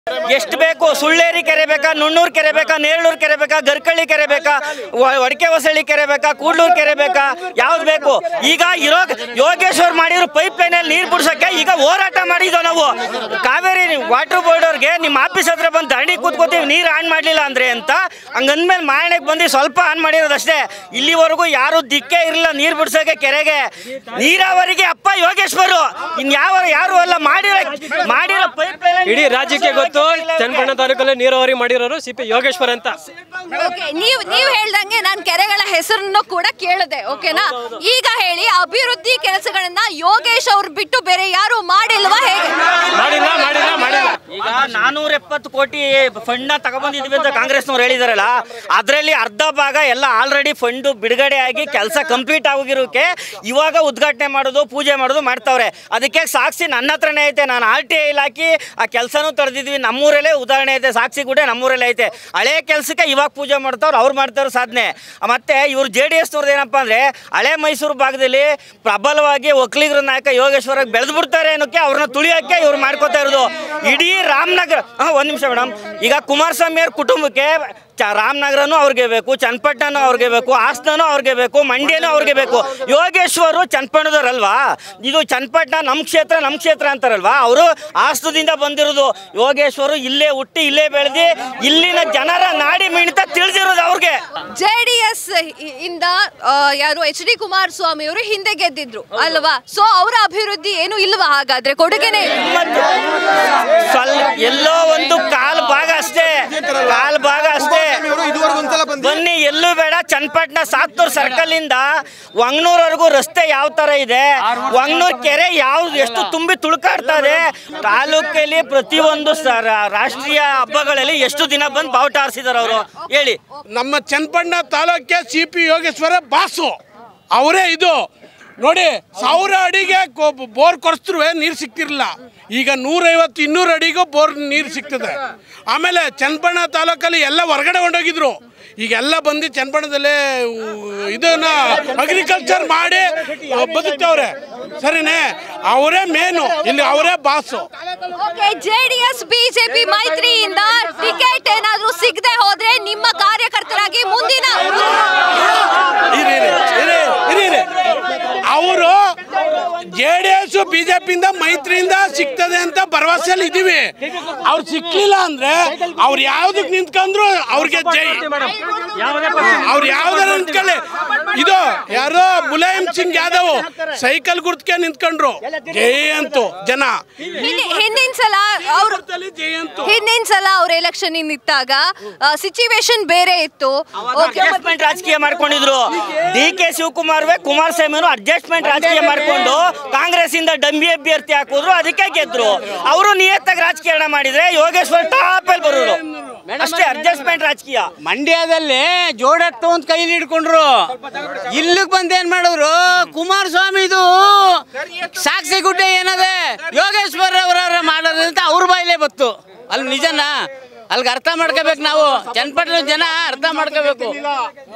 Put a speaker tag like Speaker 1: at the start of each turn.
Speaker 1: ಎಷ್ಟು ಬೇಕು ಸುಳ್ಳೇರಿ ಕೆರೆ ಬೇಕಾ ನುಣ್ಣೂರು ಕೆರೆ ಬೇಕಾ ನೇರಳೂರು ಕೆರೆ ಬೇಕಾ ಗರ್ಕಳ್ಳಿ ಕೆರೆ ಬೇಕಾ ವ- ವಡಕೆ ಹೊಸಳ್ಳಿ ಕೆರೆ ಬೇಕಾ ಕೂಡ್ಲೂರು ಕೆರೆ ಬೇಕಾ ಯಾವ್ದು ಬೇಕು ಈಗ ಇರೋ ಯೋಗೇಶ್ವರ್ ಮಾಡಿರೋ ಪೈಪ್ ಲೈನಲ್ಲಿ ನೀರು ಬಿಡ್ಸಕ್ಕೆ ಈಗ ಹೋರಾಟ ಮಾಡಿದ್ವು ನಾವು ಕಾವೇರಿ ವಾಟರ್ ಬೋರ್ಡ್ ಅವ್ರಿಗೆ ನಿಮ್ಮ ಆಫೀಸ್ ಹತ್ರ ಬಂದು ಧರಣಿ ಕೂತ್ಕೋತೀವಿ ನೀರು ಆನ್ ಮಾಡಲಿಲ್ಲ ಅಂದ್ರೆ ಅಂತ ಹಂಗಂದ್ಮೇಲೆ ಮಾರಣೆಗೆ ಬಂದು ಸ್ವಲ್ಪ ಆನ್ ಮಾಡಿರೋದಷ್ಟೇ ಇಲ್ಲಿವರೆಗೂ ಯಾರು ದಿಕ್ಕೇ ಇರಲಿಲ್ಲ ನೀರು ಬಿಡ್ಸೋಕೆ ಕೆರೆಗೆ ನೀರಾವರಿಗೆ ಅಪ್ಪ ಯೋಗೇಶ್ವರು ಇನ್ಯಾವ ಯಾರು ಅಲ್ಲ ಮಾಡಿರೋ ಮಾಡಿರೋ ಪೈಪ್ ಲೈನ್
Speaker 2: ಇಡೀ ರಾಜ್ಯಕ್ಕೆ ಗೊತ್ತು ಚನ್ನಪಟ್ಟಣ ತಾಲೂಕಲ್ಲಿ ನೀರಾವರಿ ಮಾಡಿರೋರು ಸಿ ಪಿ ಯೋಗೇಶ್ವರ್ ಅಂತ
Speaker 3: ಓಕೆ ನೀವು ನೀವು ಹೇಳ್ದಂಗೆ ನಾನು ಕೆರೆಗಳ ಹೆಸರನ್ನು ಕೂಡ ಕೇಳಿದೆ ಓಕೆನಾ ಈಗ ಹೇಳಿ ಅಭಿವೃದ್ಧಿ ಕೆಲಸಗಳನ್ನ ಯೋಗೇಶ್ ಅವ್ರು ಬಿಟ್ಟು ಬೇರೆ ಯಾರು ಮಾಡಿಲ್ವಾ ಹೇಗೆ
Speaker 2: ಮಾಡಿಲ್ಲ ಮಾಡಿಲ್ಲ ಮಾಡಿಲ್ಲ
Speaker 1: ಈಗ ನಾನೂರ ಎಪ್ಪತ್ತು ಕೋಟಿ ಫಂಡ್ನ ತಗೊಬಂದಿದ್ವಿ ಅಂತ ಕಾಂಗ್ರೆಸ್ನವ್ರು ಹೇಳಿದಾರಲ್ಲ ಅದರಲ್ಲಿ ಅರ್ಧ ಭಾಗ ಎಲ್ಲ ಆಲ್ರೆಡಿ ಫಂಡ್ ಬಿಡುಗಡೆ ಆಗಿ ಕೆಲಸ ಕಂಪ್ಲೀಟ್ ಆಗಿರೋಕೆ ಇವಾಗ ಉದ್ಘಾಟನೆ ಮಾಡೋದು ಪೂಜೆ ಮಾಡೋದು ಮಾಡ್ತಾವ್ರೆ ಅದಕ್ಕೆ ಸಾಕ್ಷಿ ನನ್ನ ಹತ್ರನೇ ಐತೆ ನಾನು ಆರ್ ಟಿ ಐ ಹಾಕಿ ಆ ಕೆಲಸನೂ ತಡೆದಿದ್ವಿ ನಮ್ಮೂರಲ್ಲೇ ಉದಾಹರಣೆ ಐತೆ ಸಾಕ್ಷಿ ಕೂಡ ನಮ್ಮೂರಲ್ಲೇ ಐತೆ ಹಳೆ ಕೆಲಸಕ್ಕೆ ಇವಾಗ ಪೂಜೆ ಮಾಡ್ತಾವ್ರು ಅವ್ರು ಮಾಡ್ತಾರೋ ಸಾಧನೆ ಮತ್ತೆ ಇವ್ರು ಜೆ ಡಿ ಎಸ್ನವ್ರದ್ದು ಏನಪ್ಪ ಅಂದರೆ ಹಳೆ ಮೈಸೂರು ಭಾಗದಲ್ಲಿ ಪ್ರಬಲವಾಗಿ ಒಕ್ಕಲಿಗರ ನಾಯಕ ಯೋಗೇಶ್ವರ ಬೆಳೆದು ಬಿಡ್ತಾರೆ ಅನ್ನೋಕ್ಕೆ ಅವ್ರನ್ನ ತುಳಿಯೋಕ್ಕೆ ಇವ್ರು ಮಾಡ್ಕೋತಾ ಇರೋದು ಇಡೀ ರಾಮನಗರ ಹಾಂ ಒಂದು ನಿಮಿಷ ಮೇಡಮ್ ಈಗ ಕುಮಾರಸ್ವಾಮಿ ಅವ್ರ ಕುಟುಂಬಕ್ಕೆ ಚ ರಾಮನಗರನೂ ಅವ್ರಿಗೆ ಬೇಕು ಚನ್ನಪಟ್ಟಣನೂ ಅವ್ರಿಗೆ ಬೇಕು ಹಾಸನನೂ ಅವ್ರಿಗೆ ಬೇಕು ಮಂಡ್ಯನೂ ಅವ್ರಿಗೆ ಬೇಕು ಯೋಗೇಶ್ವರು ಚನ್ನಪಟ್ಟಣದವ್ರಲ್ವಾ ಇದು ಚನ್ನಪಟ್ಟಣ ನಮ್ಮ ಕ್ಷೇತ್ರ ನಮ್ಮ ಕ್ಷೇತ್ರ ಅಂತಾರಲ್ವಾ ಅವರು ಹಾಸನದಿಂದ ಬಂದಿರೋದು ಯೋಗೇಶ್ವರು ಇಲ್ಲೇ ಹುಟ್ಟಿ ಇಲ್ಲೇ ಬೆಳೆದು ಇಲ್ಲಿನ ಜನರ ನಾಡಿ ಮಿಣಿತ ತಿಳಿದಿರೋದು ಅವ್ರಿಗೆ
Speaker 3: ಜೆ ಡಿ ಎಸ್ ಇಂದ ಆ, ಯಾರು ಎಚ್ ಡಿ ಕುಮಾರಸ್ವಾಮಿ ಅವರು ಹಿಂದೆ ಗೆದ್ದಿದ್ರು ಅಲ್ವಾ ಸೊ ಅವರ ಅಭಿವೃದ್ಧಿ ಏನು ಇಲ್ವಾ ಹಾಗಾದ್ರೆ ಕೊಡುಗೆನೆ
Speaker 1: ಮತ್ತೆ ಸ್ವಲ್ಪ ಎಲ್ಲೋ ಒಂದು ಕಾಲ್ ಭಾಗ ಅಷ್ಟೇ ಕಾಲ್ ಭಾಗ ಅಷ್ಟೇ ಬನ್ನಿ ಎಲ್ಲೂ ಬೇಡ ಚನ್ನಪಟ್ಟಣ ಸಾತ್ತೂರ್ ಸರ್ಕಲ್ ಇಂದ ವಂಗ್ನೂರ್ವರೆಗೂ ರಸ್ತೆ ಯಾವ ತರ ಇದೆ ವಂಗ್ನೂರ್ ಕೆರೆ ಯಾವ ಎಷ್ಟು ತುಂಬಿ ತುಳುಕಾಡ್ತಾ ಇದೆ ತಾಲೂಕಲ್ಲಿ ಪ್ರತಿಯೊಂದು ಸ- ರಾ- ರಾಷ್ಟ್ರೀಯ ಹಬ್ಬಗಳಲ್ಲಿ ಎಷ್ಟು ದಿನ ಬಂದು ಬಾವುಟ ಹಾರಿಸಿದಾರೆ ಅವರು ಹೇಳಿ
Speaker 4: ನಮ್ಮ ಚನ್ನಪಟ್ಟಣ ತಾಲೂಕೆ ಸಿ ಪಿ ಯೋಗೇಶ್ವರ ಬಾಸು ಅವರೇ ಇದು ನೋಡಿ ಸಾವಿರ ಅಡಿಗೆ ಕೊ- ಬೋರ್ ಕೊರೆಸಿದ್ರು ನೀರು ಸಿಗ್ತಿರ್ಲಿಲ್ಲ ಈಗ ನೂರೈವತ್ತು ಇನ್ನೂರು ಅಡಿಗೂ ಬೋರ್ ನೀರು ಸಿಗ್ತದೆ ಆಮೇಲೆ ಚನ್ನಪಟ್ಟಣ ತಾಲೂಕಲ್ಲಿ ಎಲ್ಲ ಹೊರಗಡೆ ಹೊಂಡೋಗಿದ್ರು ಈಗೆಲ್ಲ ಬಂದು ಚನ್ನಪಟ್ಟಣದಲ್ಲೇ ಉ- ಇದನ್ನ ಅಗ್ರಿಕಲ್ಚರ್ ಮಾಡಿ ಬದುಕ್ತವ್ರೆ ಸರಿನೇ ಅವರೇ ಮೇನು ಇಲ್ಲಿ ಅವರೇ boss
Speaker 3: okay J D S BJP ಮೈತ್ರಿಯಿಂದ ಟಿಕೆಟ್ ಏನಾದ್ರೂ ಸಿಗದೆ ಹೋದ್ರೆ ನಿಮ್ಮ ಕಾರ್ಯಕರ್ತರಾಗಿ ಮುಂದಿನ
Speaker 4: ಇರಿ ಇರಿ ಇರಿ ಇರಿ ಅವರು ಜೆ ಡಿ ಎಸ್ ಬಿಜೆಪಿಯಿಂದ ಮೈತ್ರಿಯಿಂದ ಸಿಗ್ತದೆ ಅಂತ ಭರವಸೆಯಲ್ಲಿ ಇದೀವಿ ಅವ್ರು ಸಿಕ್ಲಿಲ್ಲ ಅಂದ್ರೆ ಅವ್ರು ಯಾವ್ದಕ್ ನಿಂತ್ಕೊಂಡ್ರು ಅವ್ರಿಗೆ ಜೈ ಅವ್ರು ಯಾವ್ದಾರ ನಿಂತ್ಕೊಳ್ಳಿ ಇದು ಯಾರೋ ಮುಲಾಯಂ ಸಿಂಗ್ ಯಾದವ್ ಸೈಕಲ್ ಗುರ್ತ್ಕೆ ನಿಂತ್ಕೊಂಡ್ರು ಜೈ ಅಂತು ಜನ
Speaker 3: ಹಿಂದಿ- ಹಿಂದಿನ ಸಲ ಅವರು
Speaker 4: ಜೈ ಅಂತು
Speaker 3: ಹಿಂದಿನ ಸಲ ಅವ್ರ ಎಲೆಕ್ಷನ್ ನಿಂತಾಗ ಸಿಚುವೇಶನ್ ಬೇರೆ ಇತ್ತು ಓಕೆ
Speaker 1: ಅಡ್ಜಸ್ಟ್ಮೆಂಟ್ ರಾಜಕೀಯ ಮಾಡ್ಕೊಂಡಿದ್ರು D K Shivakumar Kumaraswamy adjustment ರಾಜಕೀಯ ಮಾಡ್ಕೊಂಡು ಕಾಂಗ್ರೆಸ್ ಇಂದ ಡಂಬಿ ಅಭ್ಯರ್ಥಿ ಹಾಕಿದ್ರು ಅದಕ್ಕೆ ಗೆದ್ರು ಅವರು ನಿಯತ್ತಾಗಿ ರಾಜಕೀಯ ಮಾಡಿದ್ರೆ ಯೋಗೇಶ್ವರ್ ಟಾಪ್ ಅಲ್ಲಿ ಬರೋರು ಅಷ್ಟೇ ಅಡ್ಜಸ್ಟ್ಮೆಂಟ್ ರಾಜಕೀಯ
Speaker 5: ಮಂಡ್ಯದಲ್ಲಿ ಜೋಡೆತ್ತು ಅಂತ ಕೈಲಿ ಹಿಡ್ಕೊಂಡ್ರು ಇಲ್ಲಿಗೆ ಬಂದು ಏನ್ ಮಾಡಿದ್ರು ಕುಮಾರಸ್ವಾಮಿದು ಸಾಕ್ಷಿ ಗುಡ್ಡೆ ಏನದೆ ಯೋಗೇಶ್ವರ್ ಅವರ ಮಾಡೋದು ಅಂತ ಅವ್ರ ಬಾಯಿಲೇ ಬತ್ತು ಅಲ್ಲಿ ನಿಜನಾ ಅಲ್ಲಿಗೆ ಅರ್ಥ ಮಾಡ್ಕೋಬೇಕು ನಾವು ಚನ್ನಪಟ್ಟಣ ಜನ ಅರ್ಥ ಮಾಡ್ಕೋಬೇಕು